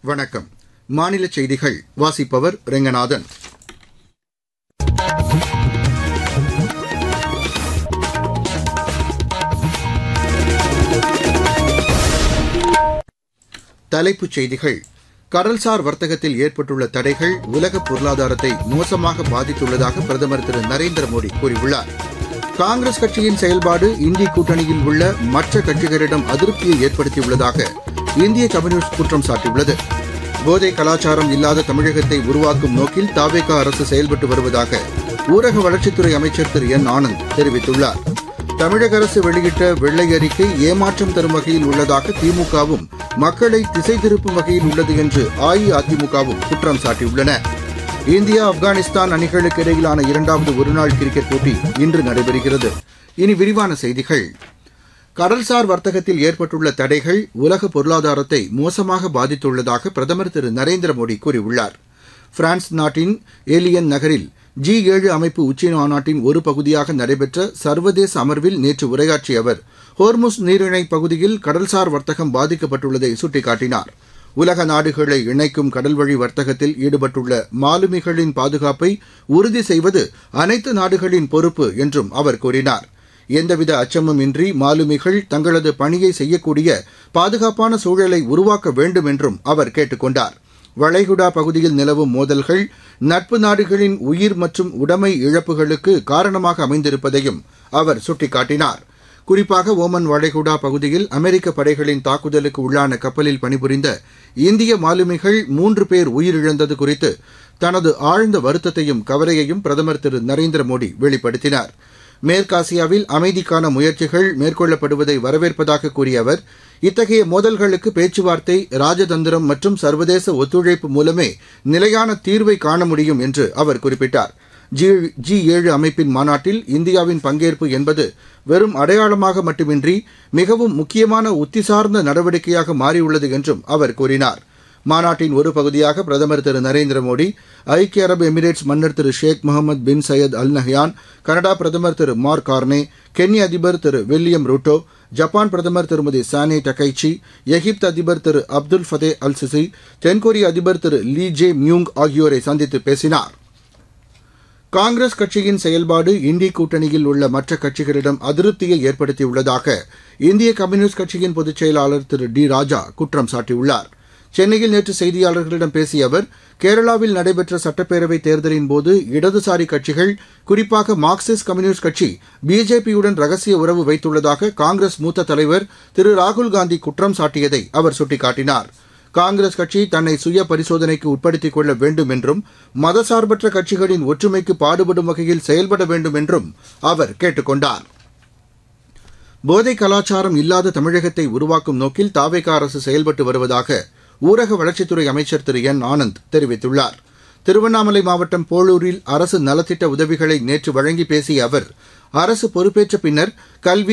வணக்கம் மாநில செய்திகள் வாசிப்பவர் ரெங்கநாதன் தலைப்புச் செய்திகள் கடல்சார் வர்த்தகத்தில் ஏற்பட்டுள்ள தடைகள் உலக பொருளாதாரத்தை மோசமாக பாதித்துள்ளதாக பிரதமர் திரு நரேந்திர மோடி கூறியுள்ளார் காங்கிரஸ் கட்சியின் செயல்பாடு இந்திய கூட்டணியில் உள்ள மற்ற கட்சிகளிடம் அதிருப்தியை ஏற்படுத்தியுள்ளதாக இந்திய கம்யூனிஸ்ட் குற்றம் சாட்டியுள்ளது போதை கலாச்சாரம் இல்லாத தமிழகத்தை உருவாக்கும் நோக்கில் தாவேகா அரசு செயல்பட்டு வருவதாக ஊரக வளர்ச்சித்துறை அமைச்சர் திரு என் ஆனந்த் தெரிவித்துள்ளார் தமிழக அரசு வெளியிட்ட வெள்ளை அறிக்கை ஏமாற்றம் தரும் வகையில் உள்ளதாக திமுகவும் மக்களை திசை திருப்பும் வகையில் உள்ளது என்று அஇஅதிமுகவும் குற்றம் சாட்டியுள்ளன இந்தியா ஆப்கானிஸ்தான் அணிகளுக்கு இடையிலான இரண்டாவது ஒருநாள் கிரிக்கெட் போட்டி இன்று நடைபெறுகிறது இனி விரிவான செய்திகள் கடல்சார் வர்த்தகத்தில் ஏற்பட்டுள்ள தடைகள் உலக பொருளாதாரத்தை மோசமாக பாதித்துள்ளதாக பிரதமர் திரு நரேந்திர மோடி கூறியுள்ளார் பிரான்ஸ் நாட்டின் ஏலியன் நகரில் ஜி ஏழு அமைப்பு உச்சி மாநாட்டின் ஒரு பகுதியாக நடைபெற்ற சர்வதேச அமர்வில் நேற்று உரையாற்றிய அவர் ஹோர்முஸ் நீரிணை பகுதியில் கடல்சார் வர்த்தகம் பாதிக்கப்பட்டுள்ளதை சுட்டிக்காட்டினார் உலக நாடுகளை இணைக்கும் கடல்வழி வர்த்தகத்தில் ஈடுபட்டுள்ள மாலுமிகளின் பாதுகாப்பை உறுதி செய்வது அனைத்து நாடுகளின் பொறுப்பு என்றும் அவர் கூறினார் எந்தவித அச்சமும் இன்றி மாலுமிகள் தங்களது பணியை செய்யக்கூடிய பாதுகாப்பான சூழலை உருவாக்க வேண்டும் என்றும் அவர் கேட்டுக் கொண்டார் வளைகுடா பகுதியில் நிலவும் மோதல்கள் நட்பு நாடுகளின் உயிர் மற்றும் உடைமை இழப்புகளுக்கு காரணமாக அமைந்திருப்பதையும் அவர் சுட்டிக்காட்டினார் குறிப்பாக ஓமன் வளைகுடா பகுதியில் அமெரிக்க படைகளின் தாக்குதலுக்கு உள்ளான கப்பலில் பணிபுரிந்த இந்திய மாலுமிகள் மூன்று பேர் உயிரிழந்தது குறித்து தனது ஆழ்ந்த வருத்தத்தையும் கவலையையும் பிரதமர் திரு நரேந்திர மோடி வெளிப்படுத்தினார் மேற்காசியாவில் அமைதிக்கான முயற்சிகள் மேற்கொள்ளப்படுவதை வரவேற்பதாக கூறிய அவர் இத்தகைய மோதல்களுக்கு பேச்சுவார்த்தை ராஜதந்திரம் மற்றும் சர்வதேச ஒத்துழைப்பு மூலமே நிலையான தீர்வை காண முடியும் என்று அவர் குறிப்பிட்டார் ஜி ஏழு அமைப்பின் மாநாட்டில் இந்தியாவின் பங்கேற்பு என்பது வெறும் அடையாளமாக மட்டுமின்றி மிகவும் முக்கியமான உத்திசார்ந்த நடவடிக்கையாக மாறியுள்ளது என்றும் அவர் கூறினார் மாநாட்டின் ஒரு பகுதியாக பிரதமர் திரு நரேந்திர மோடி ஐக்கிய அரபு எமிரேட்ஸ் மன்னர் திரு Sheikh Mohamed bin Zayed Al Nahyan Canada பிரதமர் திரு மார்க் கார்னே கென்ய அதிபர் திரு வில்லியம் ரூட்டோ ஜப்பான் பிரதமர் திருமதி சானே டகைச்சி எகிப்து அதிபர் திரு அப்துல் ஃபதே அல் சிசி தென்கொரிய அதிபர் திரு லீ ஜே மியூங் ஆகியோரை சந்தித்து பேசினார் காங்கிரஸ் கட்சியின் செயல்பாடு இந்திய கூட்டணியில் உள்ள மற்ற கட்சிகளிடம் அதிருப்தியை ஏற்படுத்தியுள்ளதாக இந்திய கம்யூனிஸ்ட் கட்சியின் பொதுச் செயலாளர் திரு டி ராஜா குற்றம் சாட்டியுள்ளார் சென்னையில் நேற்று செய்தியாளர்களிடம் பேசிய அவர் கேரளாவில் நடைபெற்ற சட்டப்பேரவைத் தேர்தலின் போது இடதுசாரி கட்சிகள் குறிப்பாக மார்க்சிஸ்ட் கம்யூனிஸ்ட் கட்சி பிஜேபியுடன் ரகசிய உறவு வைத்துள்ளதாக காங்கிரஸ் மூத்த தலைவர் திரு ராகுல்காந்தி குற்றம் சாட்டியதை அவர் சுட்டிக்காட்டினார் காங்கிரஸ் கட்சி தன்னை சுய பரிசோதனைக்கு உட்படுத்திக் கொள்ள வேண்டும் என்றும் மதசார்பற்ற கட்சிகளின் ஒற்றுமைக்கு பாடுபடும் வகையில் செயல்பட வேண்டும் என்றும் அவர் கேட்டுக் கொண்டார் போதை கலாச்சாரம் இல்லாத தமிழகத்தை உருவாக்கும் நோக்கில் தாவேகா அரசு செயல்பட்டு வருவதாக ஊரக வளர்ச்சித்துறை அமைச்சர் திரு என் ஆனந்த் தெரிவித்துள்ளார் திருவண்ணாமலை மாவட்டம் போளூரில் அரசு நலத்திட்ட உதவிகளை நேற்று வழங்கி பேசிய அவர் அரசு பொறுப்பேற்ற பின்னர் கல்வி